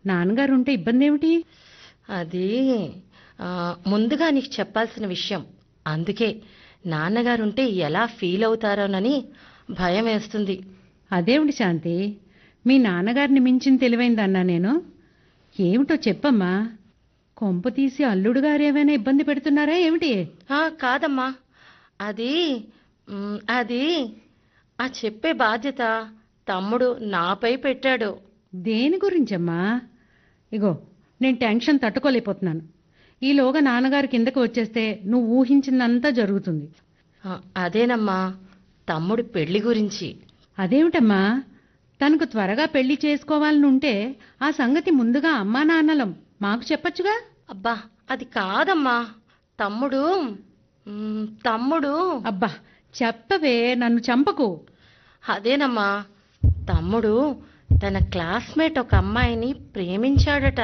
నాన్నగారు ఉంటే ఇబ్బంది ఏమిటి అది ఆ, ముందుగా నీకు చెప్పాల్సిన విషయం అందుకే నాన్నగారుంటే ఎలా ఫీల్ అవుతారోనని భయం వేస్తుంది అదేమిటి శాంతి మీ నాన్నగారిని మించిన తెలివైందన్నా నేను ఏమిటో చెప్పమ్మా కొంప తీసి అల్లుడు గారు ఏమైనా ఇబ్బంది పెడుతున్నారా ఏమిటి ఆ, కాదమ్మా అది మ్, అది ఆ చెప్పే బాధ్యత తమ్ముడు నాపై పెట్టాడు దేని గురించమ్మా ఇగో నేను టెన్షన్ తట్టుకోలేకపోతున్నాను ఈలోగా నాన్నగారు కిందకు వచ్చేస్తే నువ్వు ఊహించిందంతా జరుగుతుంది ఆ, అదేనమ్మా తమ్ముడి పెళ్లి గురించి అదేమిటమ్మా తనకు త్వరగా పెళ్లి చేసుకోవాలని ఉంటే ఆ సంగతి ముందుగా అమ్మా నాన్నలం మాకు చెప్పొచ్చుగా అబ్బా అది కాదమ్మా తమ్ముడు మ్, తమ్ముడు అబ్బా చెప్పవే నన్ను చంపకు అదేనమ్మా తమ్ముడు తన క్లాస్మేట్ ఒక అమ్మాయిని ప్రేమించాడట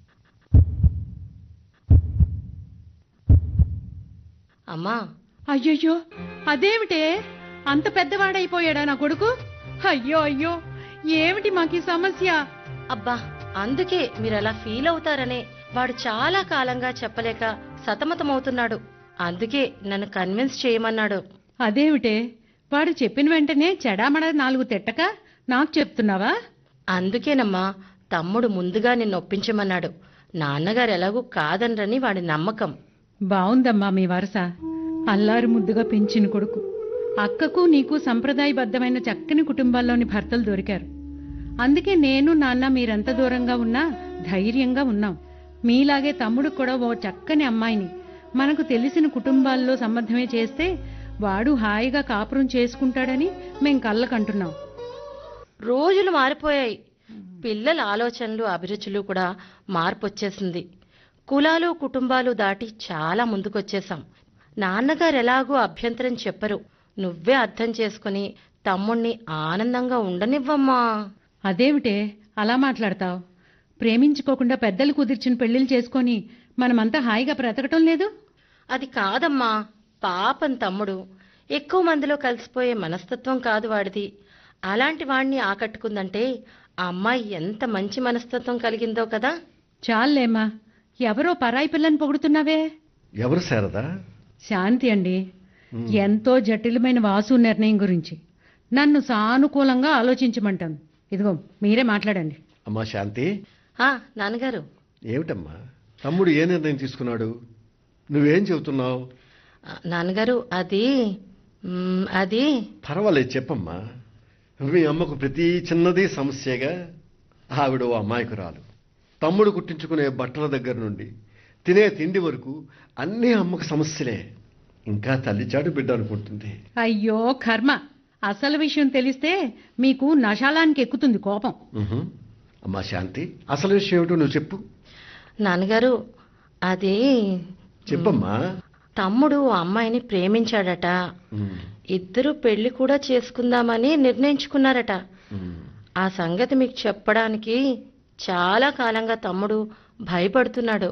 అమ్మా అయ్యయ్యో అదేమిటే అంత పెద్దవాడైపోయాడా నా కొడుకు అయ్యో అయ్యో ఏమిటి మాకు ఈ సమస్య అబ్బా అందుకే మీరు అలా ఫీల్ అవుతారనే వాడు చాలా కాలంగా చెప్పలేక సతమతమవుతున్నాడు అందుకే నన్ను కన్విన్స్ చేయమన్నాడు అదేమిటే వాడు చెప్పిన వెంటనే చెడామడ నాలుగు తిట్టక నాకు చెప్తున్నావా అందుకేనమ్మా తమ్ముడు ముందుగా నిన్ను ఒప్పించమన్నాడు నాన్నగారు ఎలాగూ కాదనరని వాడి నమ్మకం బావుందమ్మా మీ వరస అల్లారు ముద్దుగా పెంచిన కొడుకు అక్కకు నీకు సంప్రదాయబద్ధమైన చక్కని కుటుంబాల్లోని భర్తలు దొరికారు అందుకే నేను నాన్న మీరెంత దూరంగా ఉన్నా ధైర్యంగా ఉన్నాం మీలాగే తమ్ముడు కూడా ఓ చక్కని అమ్మాయిని మనకు తెలిసిన కుటుంబాల్లో సంబంధమే చేస్తే వాడు హాయిగా కాపురం చేసుకుంటాడని మేం కళ్ళకంటున్నాం రోజులు మారిపోయాయి పిల్లల ఆలోచనలు అభిరుచులు కూడా మార్పు వచ్చేసింది కులాలు కుటుంబాలు దాటి చాలా ముందుకొచ్చేసాం నాన్నగారు ఎలాగూ అభ్యంతరం చెప్పరు నువ్వే అర్థం చేసుకుని తమ్ముణ్ణి ఆనందంగా ఉండనివ్వమ్మా అదేమిటే అలా మాట్లాడతావు ప్రేమించుకోకుండా పెద్దలు కుదిర్చిన పెళ్లిళ్ళు చేసుకొని మనమంతా హాయిగా బ్రతకటం లేదు అది కాదమ్మా పాపం తమ్ముడు ఎక్కువ మందిలో కలిసిపోయే మనస్తత్వం కాదు వాడిది అలాంటి వాణ్ణి ఆకట్టుకుందంటే ఆ అమ్మాయి ఎంత మంచి మనస్తత్వం కలిగిందో కదా చాలేమ్మా ఎవరో పరాయి పిల్లని పొగుడుతున్నావే ఎవరు శారదా శాంతి అండి ఎంతో జటిలమైన వాసు నిర్ణయం గురించి నన్ను సానుకూలంగా ఆలోచించమంటాను ఇదిగో మీరే మాట్లాడండి అమ్మా శాంతి ఆ నాన్నగారు ఏమిటమ్మా తమ్ముడు ఏ నిర్ణయం తీసుకున్నాడు నువ్వేం చెబుతున్నావు ఆ, నాన్నగారు అది మ్, అది పర్వాలేదు చెప్పమ్మా మీ అమ్మకు ప్రతి చిన్నది సమస్యగా ఆవిడ ఓ అమాయకురాలు తమ్ముడు కుట్టించుకునే బట్టల దగ్గర నుండి తినే తిండి వరకు అన్నీ అమ్మకు సమస్యలే ఇంకా తల్లిచాటు బిడ్డ అనుకుంటుంది అయ్యో కర్మ అసలు విషయం తెలిస్తే మీకు నశాలానికి ఎక్కుతుంది కోపం ఉహుం. అమ్మా శాంతి అసలు విషయం ఏమిటో నువ్వు చెప్పు నాన్నగారు అది చెప్పమ్మా తమ్ముడు ఆ అమ్మాయిని ప్రేమించాడట ఉమ్, ఇద్దరు పెళ్లి కూడా చేసుకుందామని నిర్ణయించుకున్నారట ఉమ్. ఆ సంగతి మీకు చెప్పడానికి చాలా కాలంగా తమ్ముడు భయపడుతున్నాడు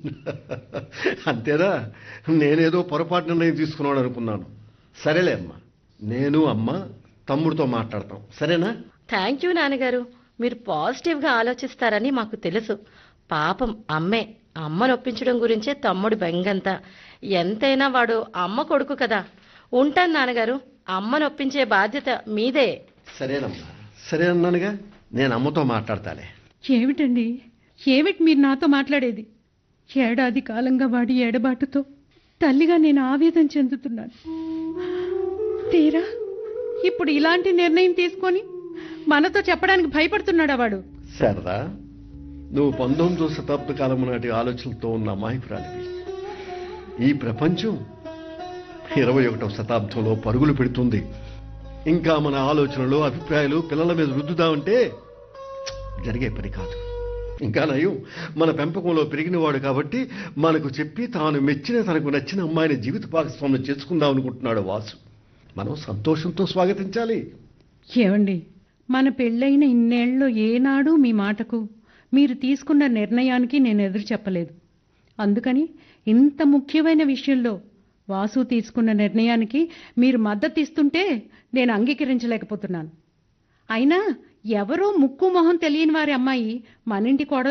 అంతేనా నేనేదో పొరపాటు నిర్ణయం తీసుకున్నాడు అనుకున్నాను సరేలే అమ్మా నేను అమ్మ తమ్ముడితో మాట్లాడతాం సరేనా థ్యాంక్ యూ నాన్నగారు మీరు పాజిటివ్గా ఆలోచిస్తారని మాకు తెలుసు పాపం అమ్మే అమ్మను ఒప్పించడం గురించే తమ్ముడి బెంగంతా ఎంతైనా వాడు అమ్మ కొడుకు కదా ఉంటాను నాన్నగారు అమ్మను ఒప్పించే బాధ్యత మీదే సరేనమ్మా సరే అన్నానుగా నేను అమ్మతో మాట్లాడతాలే ఏమిటండి ఏమిటి మీరు నాతో మాట్లాడేది ఏడాది కాలంగా వాడి ఎడబాటుతో తల్లిగా నేను ఆవేదన చెందుతున్నాను తీరా ఇప్పుడు ఇలాంటి నిర్ణయం తీసుకొని మనతో చెప్పడానికి భయపడుతున్నాడా వాడు శారదా నువ్వు పంతొమ్మిదో శతాబ్ద కాలం నాటి ఆలోచనలతో ఉన్న అమాయకురాలివి ఈ ప్రపంచం ఇరవై ఒకటవ శతాబ్దంలో పరుగులు పెడుతుంది ఇంకా మన ఆలోచనలు అభిప్రాయాలు పిల్లల మీద రుద్దుదామంటే జరిగే పని కాదు ఇంకా నయం మన పెంపకంలో పెరిగినవాడు కాబట్టి మనకు చెప్పి తాను మెచ్చిన తనకు నచ్చిన అమ్మాయిని జీవిత భాగస్వామ్యం చేసుకుందాం అనుకుంటున్నాడు వాసు మనం సంతోషంతో స్వాగతించాలి ఏమండి మన పెళ్ళైన ఇన్నేళ్ళలో ఏనాడు మీ మాటకు మీరు తీసుకున్న నిర్ణయానికి నేను ఎదురు చెప్పలేదు అందుకని ఇంత ముఖ్యమైన విషయంలో వాసు తీసుకున్న నిర్ణయానికి మీరు మద్దతు ఇస్తుంటే నేను అంగీకరించలేకపోతున్నాను అయినా ఎవరో ముక్కు మొహం తెలియని వారి అమ్మాయి మనింటి కోడలు